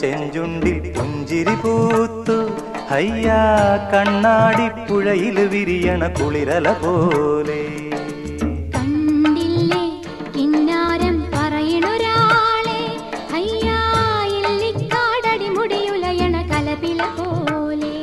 ചെഞ്ചുണ്ടിൽ പുഞ്ചിരി പൂത്തു ഹയ്യാ കണ്ണാടിപ്പുഴയിൽ വിരിയണ കുളിരല പോലെ കണ്ടില്ലേ കിന്നാരം പറയണൊരാളെ അയ്യാ ഇല്ലിക്കാടടി മുടിയുലയണ കലപില പോലെ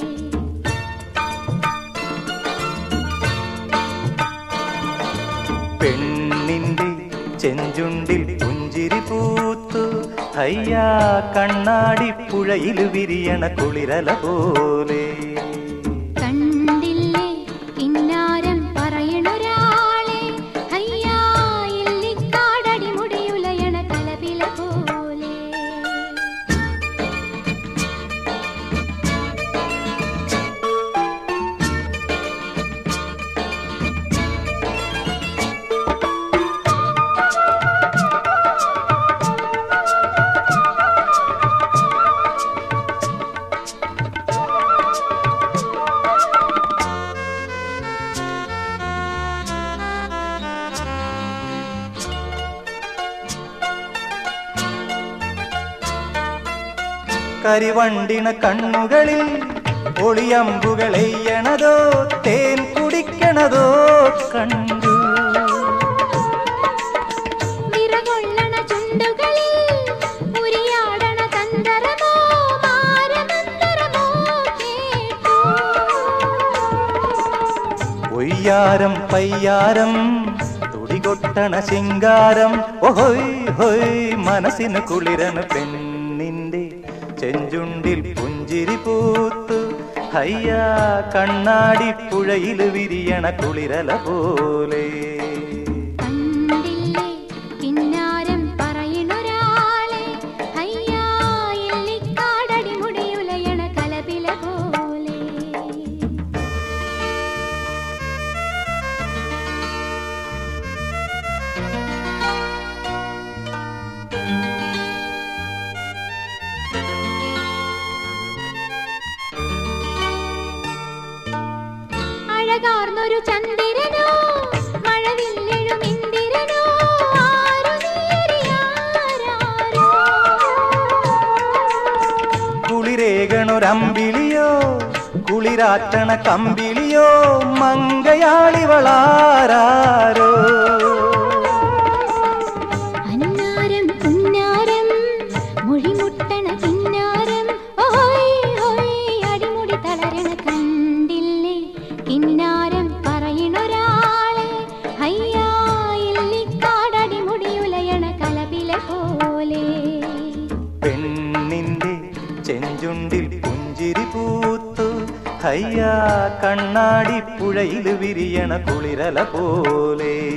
പെണ്ണിന്റെ ചെഞ്ചുണ്ടിൽ പുഞ്ചിരി പൂത്തു ഹയ്യാ കണ്ണാടിപ്പുഴയിൽ വിരിയണ കുളിരല പോലെ കണ്ടില്ലേ കിന്നാരം പറയണൊരാളെ അയ്യാ ഇല്ലിക്കാടടി മുടിയുലയണ കലപില പോലെ കരിവണ്ടിണ കണ്ണുകളിൽ ഒളിയമ്പുകൾ എയ്യണതോ തേൻ കുടിക്കണതോ കണ്ടു വിറകൊള്ളണ ചുണ്ടുകളിൽ ഉരിയാടണ തന്തരമോ മാരമന്തരമോ കേട്ടു ഒയ്യാരം പയ്യാരം തുടികൊട്ടണ ശിങ്കാരം ഒഹോയ് ഹോയ് മനസ്സിന് കുളിരന് പെണ്ണിന്റെ ചെഞ്ചുണ്ടിൽ പുഞ്ചിരി പൂത്തു ഹയ്യാ കണ്ണാടിപ്പുഴയിൽ വിരിയണ കുളിരല പോലെ കണ്ടില്ലേ കിന്നാരം പറയണൊരാളെ അയ്യാ ഇല്ലിക്കാടടി മുടിയുലയണ കലപില പോലെ അഴകാർന്നൊരു ചന്ദ്രനോ മഴവില്ലെഴും ഇന്ദിരനോ ആരു നേരിയാരാരോ കുളിരേകണൊരമ്പിളിയോ കുളിരാറ്റണ കമ്പിളിയോ മങ്കയാളിവളാരോ അന്നാരം പുന്നാരം മൊഴിമുട്ടണ കിന്നാരം ഓയ് ഓയ് അടിമുടി തളരണ കണ്ടില്ലേ കിന്നാരം പറയണൊരാളെ അയ്യാ ഇല്ലിക്കാടടി മുടിയുലയണ കലപില പോലെ പെണ്ണിന്റെ ചെഞ്ചുണ്ടിൽ പുഞ്ചിരി പൂത്തു ഹയ്യാ കണ്ണാടിപ്പുഴയിൽ വിരിയണ കുളിരല പോലെ